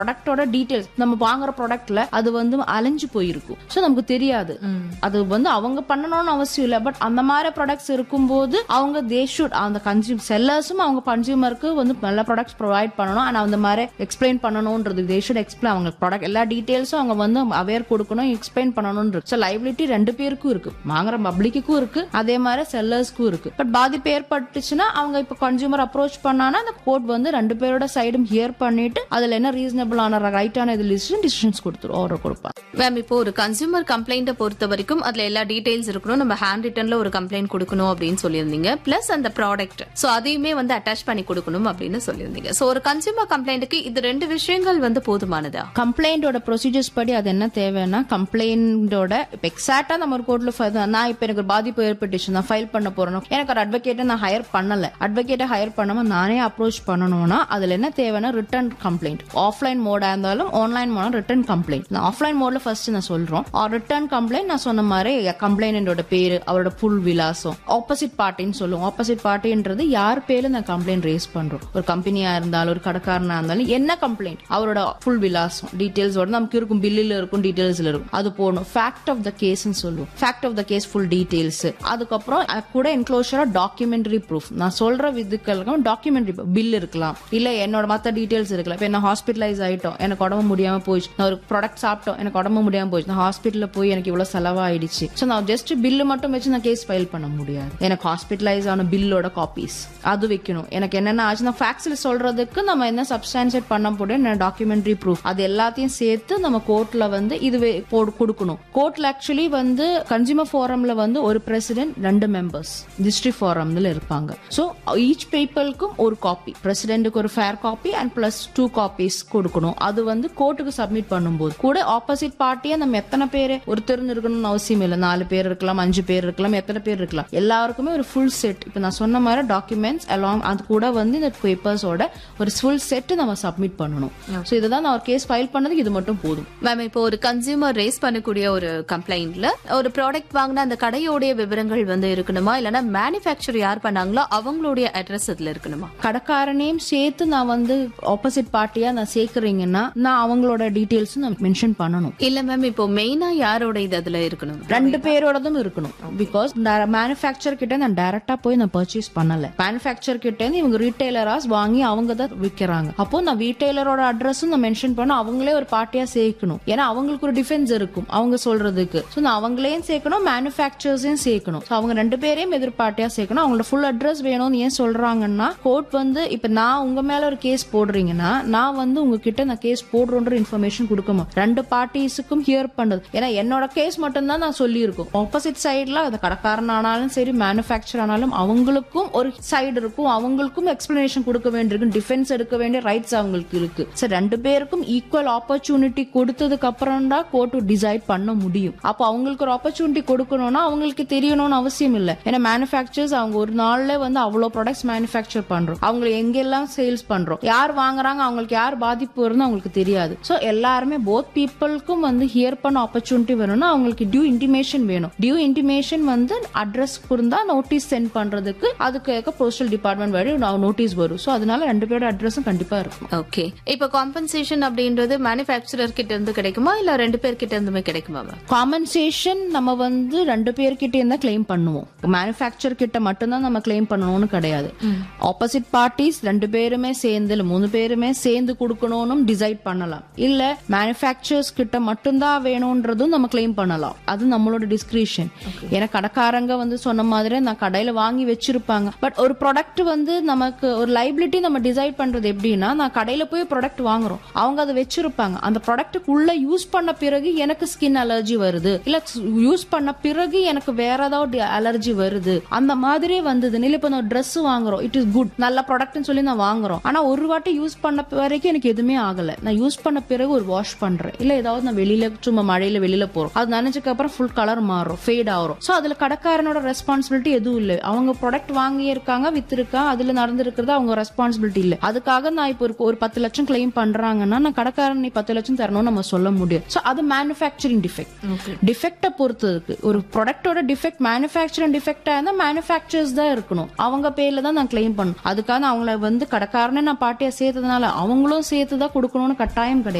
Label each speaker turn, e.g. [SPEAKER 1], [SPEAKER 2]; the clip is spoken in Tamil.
[SPEAKER 1] ப்ராடக்டோட டீடைல்ஸ் நம்ம வாங்குற ப்ராடக்ட்ல அது வந்து அலைஞ்சு போயிருக்கும் ஸோ நமக்கு தெரியாது அது வந்து அவங்க பண்ணணும்னு அவசியம் இல்லை பட் அந்த மாதிரி ப்ராடக்ட்ஸ் இருக்கும்போது அவங்க தே ஷுட் அந்த கன்சியூம் செல்லர்ஸும் அவங்க கன்சியூமருக்கு வந்து நல்ல ப்ராடக்ட்ஸ் ப்ரொவைட் பண்ணணும் அண்ட் அந்த மாதிரி எக்ஸ்பிளைன் பண்ணணும்ன்றது தே ஷுட் எக்ஸ்பிளைன் அவங்க ப்ராடக்ட் எல்லா டீடைல்ஸும் அவங்க வந்து அவேர் கொடுக்கணும் எக்ஸ்பிளைன் பண்ணணும்ன்றது ஸோ லைபிலிட்டி ரெண்டு பேருக்கும் இருக்கு வாங்குற பப்ளிக்குக்கும் இருக்கு அதே மாதிரி செல்லர்ஸ்க்கும் இருக்கு பட் பாதிப்பு ஏற்பட்டுச்சுன்னா அவங்க இப்போ கன்சியூமர் அப்ரோச் பண்ணானா அந்த கோர்ட் வந்து ரெண்டு பேரோட சைடும் ஹியர் பண்ணிட்டு அதுல என்ன ரீசனபிளான ரைட்டான இது லிஸ்ட் டிசிஷன்ஸ் கொடுத்துரும் ஆர்டர் கொடுப்பாங்க
[SPEAKER 2] மேம் இப்போ ஒரு கன்சூமர் கம்ப்ளைண்ட்டை பொறுத்த வரைக்கும் அதுல எல்லா டீடைல்ஸ் இருக்கணும் நம்ம ஹேண்ட் ரிட்டன்ல ஒரு கம்ப்ளைண்ட் கொடுக்கணும் அப்படின்னு சொல்லியிருந்தீங்க பிளஸ் அந்த ப்ராடக்ட் சோ அதையுமே வந்து அட்டாச் பண்ணி கொடுக்கணும் அப்படின்னு சொல்லியிருந்தீங்க சோ ஒரு கன்சூமர் கம்ப்ளைண்ட்டுக்கு இது ரெண்டு விஷயங்கள் வந்து போதுமானதா
[SPEAKER 1] கம்ப்ளைண்டோட ப்ரொசீஜர்ஸ் படி அது என்ன தேவைன்னா கம்ப்ளைண்டோட இப்போ எக்ஸாக்டா நம்ம ஒரு கோர்ட்ல நான் இப்போ எனக்கு ஒரு பாதிப்பு ஏற்பட்டுச்சு நான் ஃபைல் பண்ண போறேன் எனக்கு ஒரு அட்வொகேட்டை நான் ஹையர் பண்ணல அட்வொகேட்டை ஹையர் பண்ணாம நானே அப்ரோச் பண்ணணும்னா அதுல என்ன தேவைன்னா ரிட்டர்ன் கம்ப்ளைண்ட் ஆஃப்லைன் மோடா இருந்தாலும் ஆன்லைன் மோட ரிட்டர்ன் கம்ப்ளைண்ட் நான் ஆஃப்லைன் மோட்ல ஃபர்ஸ்ட் நான் சொல்றோம் ரிட்டர்ன் கம்ப்ளைண்ட் நான் சொன்ன மாதிரி கம்ப்ளைண்டோட பேரு அவரோட ஃபுல் விலாசம் ஆப்போசிட் பார்ட்டின்னு சொல்லுவோம் ஆப்போசிட் பார்ட்டின்றது யார் பேர்ல நான் கம்ப்ளைண்ட் ரேஸ் பண்றோம் ஒரு கம்பெனியா இருந்தாலும் ஒரு கடைக்காரனா இருந்தாலும் என்ன கம்ப்ளைண்ட் அவரோட ஃபுல் விலாசம் டீடைல்ஸோட நமக்கு இருக்கும் பில்லில் இருக்கும் டீடைல்ஸ்ல இருக்கும் அது போகணும் ஃபேக்ட் ஆஃப் த கேஸ்ன்னு சொல்லுவோம் fact of the case full details அதுக்கப்புறம் அது கூட என்க்ளோஷரா டாக்குமெண்ட்ரி ப்ரூஃப் நான் சொல்ற விதுக்களுக்கு டாக்குமெண்ட்ரி பில் இருக்கலாம் இல்ல என்னோட மத்த டீடைல்ஸ் இருக்கலாம் இப்ப என்ன ஹாஸ்பிட்டலைஸ் ஆயிட்டோம் எனக்கு உடம்பு முடியாம போயிடுச்சு நான் ஒரு ப்ராடக்ட் சாப்பிட்டோம் எனக்கு உடம்பு முடியாம போயிடுச்சு நான் ஹாஸ்பிட்டல்ல போய் எனக்கு இவ்வளவு செலவாயிடுச்சு ஸோ நான் ஜஸ்ட் பில்லு மட்டும் வச்சு நான் கேஸ் ஃபைல் பண்ண முடியாது எனக்கு ஹாஸ்பிட்டலைஸ் ஆன பில்லோட காப்பீஸ் அது வைக்கணும் எனக்கு என்னென்ன ஆச்சு நான் ஃபேக்ஸ்ல சொல்றதுக்கு நம்ம என்ன சப்ஸ்டான்சியேட் பண்ண முடியும் டாக்குமெண்ட்ரி ப்ரூஃப் அது எல்லாத்தையும் சேர்த்து நம்ம கோர்ட்ல வந்து இது வே- போடு- கொடுக்கணும் கோர்ட்ல ஆக்சுவலி வந்து கன்சியூமர் ஃபோரம்ல வந்து ஒரு பிரசிடென்ட் ரெண்டு மெம்பர்ஸ் டிஸ்ட்ரிக்ட் ஃபோரம்ல இருப்பாங்க ஸோ ஈச் பீப்புளுக்கும் ஒரு காப்பி பிரசிடென்ட்டுக்கு ஒரு fair copy and plus two copies கொடுக்கணும் அது வந்து கோர்ட்டுக்கு சப்மிட் பண்ணும்போது கூட ஆப்போசிட் பார்ட்டியா நம்ம எத்தனை பேர் ஒருத்தர் இருக்கணும்னு அவசியம் இல்லை நாலு பேர் இருக்கலாம் அஞ்சு பேர் இருக்கலாம் எத்தனை பேர் இருக்கலாம் எல்லாருக்குமே ஒரு ஃபுல் செட் இப்போ நான் சொன்ன மாதிரி டாக்குமெண்ட்ஸ் அலாங் அது கூட வந்து இந்த பேப்பர்ஸோட ஒரு ஃபுல் செட் நம்ம சப்மிட் பண்ணணும் ஸோ இதுதான் நான் ஒரு கேஸ் ஃபைல் பண்ணதுக்கு இது மட்டும் போதும்
[SPEAKER 2] மேம் இப்போ ஒரு கன்சியூமர் ரேஸ் பண்ணக்கூடிய ஒரு கம்ப்ளைண்ட்ல ஒரு ப்ராடக்ட் வாங்கின அந்த கடையோடைய விவரங்கள் வந்து இருக்கணுமா இல்லனா மேனுஃபேக்சர் யார் பண்ணாங்களோ அவங்களுடைய அட்ரஸ் அதுல இருக்கணுமா
[SPEAKER 1] கடைக்காரனையும் சேர்த்து நான் வந்து ஆப்போசிட் பார்ட்டியா நான் சேர்க்கறீங்கன்னா நான் அவங்களோட டீட்டெயில்ஸும் நான் மென்ஷன் பண்ணணும்
[SPEAKER 2] இல்ல மேம் இப்போ மெயினா யாரோட இது அதுல இருக்கணும்
[SPEAKER 1] ரெண்டு பேரோடதும் இருக்கணும் பிகாஸ் மேனுஃபேக்சர் கிட்ட நான் டைரக்டா போய் நான் பர்ச்சேஸ் பண்ணல மேனுஃபேக்சர் கிட்ட இருந்து இவங்க ரீட்டைலராஸ் வாங்கி அவங்க தான் விற்கிறாங்க அப்போ நான் ரீட்டைலரோட அட்ரஸும் நான் மென்ஷன் பண்ண அவங்களே ஒரு பார்ட்டியா சேர்க்கணும் ஏன்னா அவங்களுக்கு ஒரு டிஃபென்ஸ் இருக்கும் அவங்க சொல்றதுக்கு ஸோ நான் அவங்களையும் சேர்க்கணும் மேனுஃபேக்சர்ஸையும் சேர்க்கணும் ஸோ அவங்க ரெண்டு பேரையும் எதிர்பார்ட்டியா சேர்க்கணும் அவங்களோட ஃபுல் அட்ரஸ் வேணும்னு ஏன் சொல்றாங்கன்னா கோர்ட் வந்து இப்ப நான் உங்க மேல ஒரு கேஸ் போடுறீங்கன்னா நான் வந்து உங்ககிட்ட நான் கேஸ் போடுறோன்ற இன்ஃபர்மேஷன் கொடுக்க மாட்டேன் ரெண்டு பார்ட்டிஸுக்கும் ஹியர் பண்றது ஏன்னா என்னோட கேஸ் மட்டும்தான் நான் சொல்லியிருக்கோம் ஆப்போசிட் சைடுல அது கடைக்காரன் ஆனாலும் சரி மேனுஃபேக்சர் ஆனாலும் அவங்களுக்கும் ஒரு சைடு இருக்கும் அவங்களுக்கும் எக்ஸ்பிளனேஷன் கொடுக்க வேண்டியிருக்கும் டிஃபென்ஸ் எடுக்க வேண்டிய ரைட்ஸ் அவங்களுக்கு இருக்கு சரி ரெண்டு பேருக்கும் ஈக்குவல் ஆப்பர்ச்சுனிட்டி கொடுத்ததுக்கு அப்புறம் தான் கோர்ட் டிசைட் பண்ண முடியும் அப்போ அவங்களுக்கு ஒரு ஆப்பர்ச்சுனிட்டி கொடுக்கணும்னா அவங்களுக்கு தெரியணும்னு அவசியம் இல்லை ஏன்னா மேனுஃபேக்சர்ஸ் அவங்க ஒரு நாள்ல வந்து அவ்வளோ ப்ராடக்ட்ஸ் மேனுஃபேக்சர் பண்றோம் அவங்க எங்கெல்லாம் சேல்ஸ் பண்றோம் யார் வாங்குறாங்க அவங்களுக்கு யார் பாதிப்பு வரும்னு அவங்களுக்கு தெரியாது ஸோ எல்லாருமே போத் பீப்புளுக்கும் வந்து ஹியர் பண்ண ஆப்பர்ச்சுனிட்டி வேணும்னா அவங்களுக்கு டியூ இன்டிமேஷன் வேணும் டியூ இன்டிமேஷன் வந்து அட்ரஸ் இருந்தா நோட்டீஸ் சென்ட் பண்றதுக்கு அதுக்கு போஸ்டல் டிபார்ட்மெண்ட் வழி நோட்டீஸ் வரும் ஸோ அதனால ரெண்டு பேரோட அட்ரஸும் கண்டிப்பா இருக்கும்
[SPEAKER 2] ஓகே இப்போ காம்பன்சேஷன் அப்படின்றது மேனுஃபேக்சரர் கிட்ட இருந்து கிடைக்குமா இல்ல ரெண்டு பேர் கிட்ட இருந்துமே கிடைக்குமா மேம்
[SPEAKER 1] காம்பன்சேஷன் நம்ம வந்து ரெண்டு பேர்கிட்ட இருந்தா கிளைம் பண்ணுவோம் மேனுஃபேக்சர் கிட்ட மட்டும்தான் நம்ம கிளைம் பண்ணணும்னு கிடையாது ஆப்போசிட் பார்ட்டிஸ் ரெண்டு பேருமே சேர்ந்து இல்ல மூணு பேருமே சேர்ந்து கொடுக்கணும்னு டிசைட் பண்ணலாம் இல்ல மேனுஃபேக்சர்ஸ் கிட்ட மட்டும்தான் வேணும்ன்றதும் நம்ம கிளைம் பண்ணலாம் அது நம்மளோட டிஸ்கிரிப்ஷன் ஏன்னா கடைக்காரங்க வந்து சொன்ன மாதிரி நான் கடையில வாங்கி வச்சிருப்பாங்க பட் ஒரு ப்ராடக்ட் வந்து நமக்கு ஒரு லைபிலிட்டி நம்ம டிசைட் பண்றது எப்படின்னா நான் கடையில போய் ப்ராடக்ட் வாங்குறோம் அவங்க அதை வச்சிருப்பாங்க அந்த ப்ராடக்ட்டுக்குள்ள யூஸ் பண்ண பிறகு எனக்கு ஸ்கின் அலர்ஜி வருது இல்ல யூஸ் பண்ண பிறகு எனக்கு வேற ஏதாவது அலர்ஜி வருது அந்த மாதிரி வந்தது இல்ல இப்ப நான் ட்ரெஸ் வாங்குறோம் இட் இஸ் குட் நல்ல ப்ராடக்ட்னு சொல்லி நான் வாங்குறோம் ஆனா ஒரு வாட்டி யூஸ் பண்ண வரைக்கும் எனக்கு எதுவுமே ஆகல நான் யூஸ் பண்ண பிறகு ஒரு வாஷ் பண்றேன் இல்ல ஏதாவது நான் வெளியில சும்மா மழையில வெளியில போறோம் அது நினைச்சதுக்கு அப்புறம் ஃபுல் கலர் மாறும் ஃபேட் ஆகும் சோ அதுல கடைக்காரனோட ரெஸ்பான்சிபிலிட்டி எதுவும் இல்லை அவங்க ப்ராடக்ட் வாங்கி இருக்காங்க வித்திருக்கா அதுல நடந்திருக்கிறது அவங்க ரெஸ்பான்சிபிலிட்டி இல்ல அதுக்காக நான் இப்போ ஒரு ஒரு பத்து லட்சம் கிளைம் பண்றாங்கன்னா நான் கடைக்காரன் நீ பத்து லட்சம் தரணும்னு நம்ம சொல்ல முடியும் சோ அது மேனுஃபேக்சரிங் டிஃபெக்ட் டிஃபெக்டை பொறுத்ததுக்கு ஒரு ப்ராடக்டோட டிஃபெக்ட் மேனுஃபேக்சரிங் டிஃபெக்டா இருந்தா மேனுஃபேக்சர்ஸ் தான் இருக்கணும் அவங்க பேர்ல தான் நான் கிளைம் பண்ணணும் அதுக்காக அவங்கள வந்து கடைக்காரனே நான் பாட்டியா சேர்த்ததுனால அவங்களும் சேர்த்து தான் கொடுக்கணும்னு கட்டாயம் கிடையாது